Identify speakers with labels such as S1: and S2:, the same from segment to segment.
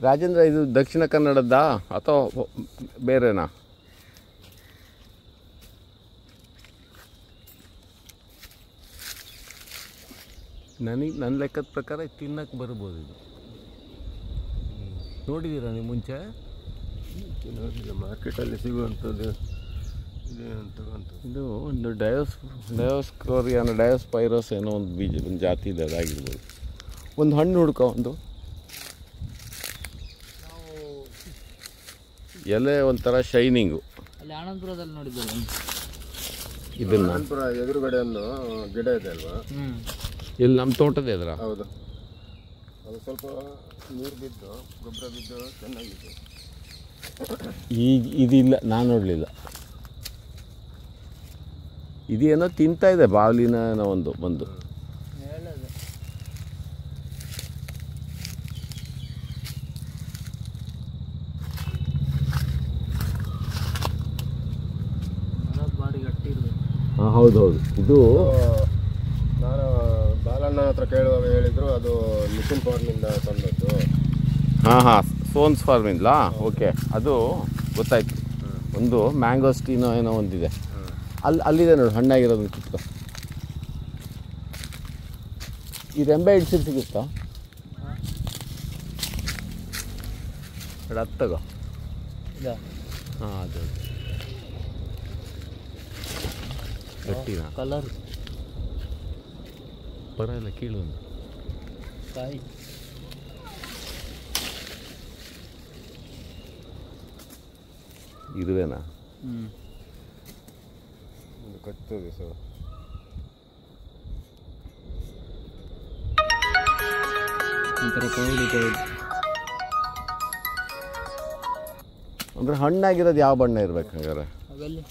S1: ರಾಜೇಂದ್ರ ಇದು ದಕ್ಷಿಣ ಕನ್ನಡದ ಅಥವಾ ಬೇರೆನಾ ನನಗೆ ನನ್ನ ಲೆಕ್ಕದ ಪ್ರಕಾರ ತಿನ್ನಕ್ಕೆ ಬರ್ಬೋದು ಇದು ನೋಡಿದ್ದೀರಾ ನೀವು ಮುಂಚೆ
S2: ನೋಡಿಲ್ಲ ಮಾರ್ಕೆಟಲ್ಲಿ ಸಿಗುವಂಥದ್ದು ಇದೆ ಅಂತ ಬಂತು
S1: ಇದು ಒಂದು ಡಯೋಸ್ ಡಯೋಸ್ಕೋರಿಯಾನ ಡಯೋಸ್ಪೈರೋಸ್ ಏನೋ ಒಂದು ಬೀಜ ಒಂದು ಜಾತಿ ಇದೆ ಅದಾಗಿರ್ಬೋದು ಒಂದು ಹಣ್ಣು ಹುಡ್ಕೋ ಒಂದು ಎಲೆ ಒಂಥರ ಶೈನಿಂಗು
S3: ಅಲ್ಲಿ ಆನಂದಪುರದಲ್ಲಿ ನೋಡಿದ್ದಲ್ಲ
S1: ಇದನ್ನು
S2: ಕಾನ್ಪುರ ಎದುರುಗಡೆ ಒಂದು ಗಿಡ ಇದೆ ಅಲ್ವಾ
S3: ಹ್ಞೂ
S1: ಇಲ್ಲಿ ನಮ್ಮ ತೋಟದ ಎದುರ
S2: ಹೌದು ಅದು ಸ್ವಲ್ಪ ನೀರು ಬಿದ್ದು ಗೊಬ್ಬರ ಬಿದ್ದು ಚೆನ್ನಾಗಿತ್ತು
S1: ಈಗ ಇದಿಲ್ಲ ನಾನು ನೋಡಲಿಲ್ಲ ಇದೇನೋ ತಿಂತಾ ಇದೆ ಬಾವಲಿನ ಏನೋ ಒಂದು ಒಂದು
S3: ಹೇಳೋದು ಮರ ಬಾರಿ ಗಟ್ಟಿ ಇರ್ಬೇಕು
S1: ಹಾಂ ಹೌದು ಹೌದು ಇದು
S2: ನಾನು ಬಾಲಣ್ಣ ಹತ್ರ ಕೇಳುವಾಗ ಹೇಳಿದ್ರು ಅದು ಮಿಷಿನ್ ಫಾರ್ಮಿಂದ ತಂದದ್ದು
S1: ಹಾಂ ಹಾಂ ಸೋನ್ಸ್ ಫಾರ್ಮಿಂದಲಾ ಓಕೆ ಅದು ಗೊತ್ತಾಯ್ತು ಒಂದು ಮ್ಯಾಂಗೋಸ್ಟೀನೋ ಏನೋ ಒಂದಿದೆ ಅಲ್ಲಿ ಅಲ್ಲಿದೆ ನೋಡು ಹಣ್ಣಾಗಿರೋದನ್ನ ಕಿತ್ಕೊ ಈ ರೆಂಬೆ ಇಡ್ಸಿರ್ ಸಿಗುತ್ತಾ ಎರಡು ಹತ್ತು ತಗೋ
S3: ಇದಾ
S1: ಹಾಂ ಅದು ಗಟ್ಟಿನಾ
S3: ಕಲರ್
S1: ಪರವಾಗಿಲ್ಲ ಕೀಳು
S3: ಕಾಯಿ
S1: ಇರುವೆನಾ
S3: ಹ್ಞೂ
S2: ಒಂದು ಕಚ್ಚೋದು ಸರ್
S3: ಒಂಥರ ಕೌಡಿ ಕೌಡಿ
S1: ಅಂದರೆ ಹಣ್ಣಾಗಿರೋದು ಯಾವ ಬಣ್ಣ ಇರ್ಬೇಕು ಹಂಗಾರೆ
S3: ಅವೆಲ್ಲಿ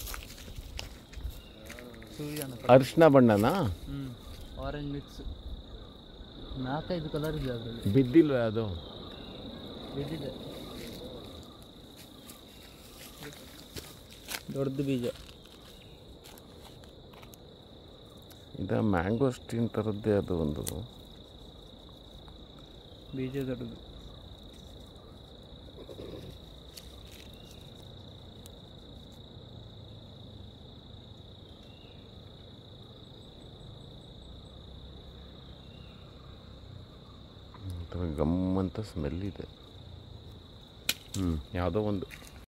S3: ಸೂರ್ಯನ
S1: ಅರಿಶಿನ ಬಣ್ಣನಾ
S3: ಹ್ಞೂ ಆರೆಂಜ್ ಮಿಕ್ಸ್ ನಾಲ್ಕೈದು ಕಲರ್ ಇದೆ ಅದರಲ್ಲಿ
S1: ಬಿದ್ದಿಲ್ವೇ ಅದು
S3: ಬಿದ್ದಿದೆ ದೊಡ್ಡದು ಬೀಜ
S1: ಇದು ಮ್ಯಾಂಗೋಸ್ಟೀನ್ ಥರದ್ದೇ ಅದು ಒಂದು
S3: ಬೀಜ ದೊಡ್ಡದು
S1: ಒಂಥರ ಗಮ್ಮಂತ ಸ್ಮೆಲ್ ಇದೆ ಹ್ಞೂ ಯಾವುದೋ ಒಂದು